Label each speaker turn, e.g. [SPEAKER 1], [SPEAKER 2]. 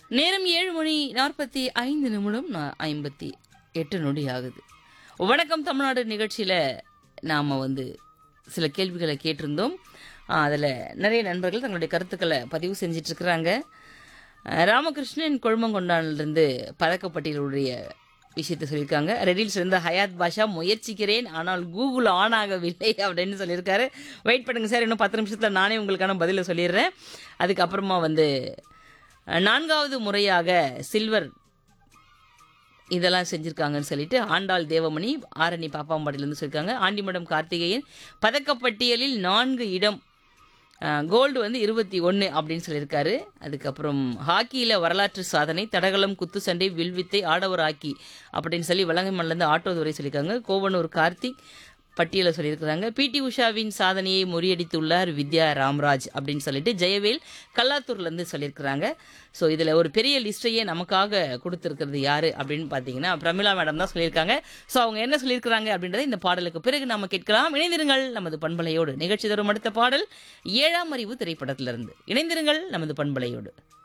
[SPEAKER 1] நேரம் ஏழு மணி நாற்பத்தி ஐந்து நிமிடம் நா- ஐம்பத்தி எட்டு நொடி ஆகுது வணக்கம் தமிழ்நாடு நிகழ்ச்சியில் நாம் வந்து சில கேள்விகளை கேட்டிருந்தோம் அதில் நிறைய நண்பர்கள் தங்களுடைய கருத்துக்களை பதிவு செஞ்சிட்டு இருக்கிறாங்க அஹ், ராமகிருஷ்ணன் கொழுமங்கொண்டானிலிருந்து பதக்கப்பட்டியலுடைய விஷயத்தை சொல்லியிருக்காங்க ரெடில் சேர்ந்த ஹயாத் பாஷா முயற்சிக்கிறேன் ஆனால் கூகுள் ஆன் ஆகவில்லை அப்படின்னு சொல்லியிருக்காரு வெயிட் பண்ணுங்க சார் இன்னும் பத்து நிமிஷத்தில் நானே உங்களுக்கான பதிலை சொல்லிடுறேன் அதுக்கப்புறமா வந்து அஹ், நான்காவது முறையாக சில்வர் இதெல்லாம் செஞ்சுருக்காங்கன்னு சொல்லிட்டு ஆண்டாள் தேவமணி ஆரணி பாப்பாம்பாடியிலேருந்து சொல்லியிருக்காங்க ஆண்டிமடம் கார்த்திகேயன் பதக்கப்பட்டியலில் நான்கு இடம் கோல்டு வந்து இருபத்தி ஒன்று அப்படின்னு சொல்லியிருக்காரு அதுக்கப்புறம் ஹாக்கியில் வரலாற்று சாதனை தடகளம் குத்துச்சண்டை வில்வித்தை ஆடவர் ஹாக்கி அப்படின்னு சொல்லி வலங்கைமல்லேருந்து ஆட்டோ துறை சொல்லியிருக்காங்க கோவனூர் கார்த்திக் பட்டியலை சொல்லியிருக்கிறாங்க பிடி உஷாவின் சாதனையை முறியடித்துள்ளார் வித்யா ராம்ராஜ் அப்படின்னு சொல்லிட்டு ஜெயவேல் கல்லாத்தூர்லேருந்து சொல்லியிருக்கிறாங்க ஸோ இதில் ஒரு பெரிய லிஸ்ட்டையே நமக்காக கொடுத்துருக்கிறது யார் அப்படின்னு பார்த்தீங்கன்னா பிரமிளா மேடம் தான் சொல்லியிருக்காங்க ஸோ அவங்க என்ன சொல்லியிருக்கிறாங்க அப்படின்றத இந்த பாடலுக்கு பிறகு நாம கேட்கலாம் இணைந்திருங்கள் நமது பண்பலையோடு நிகழ்ச்சி தரும் அடுத்த பாடல் ஏழாம் அறிவு திரைப்படத்திலிருந்து இணைந்திருங்கள் நமது பண்பலையோடு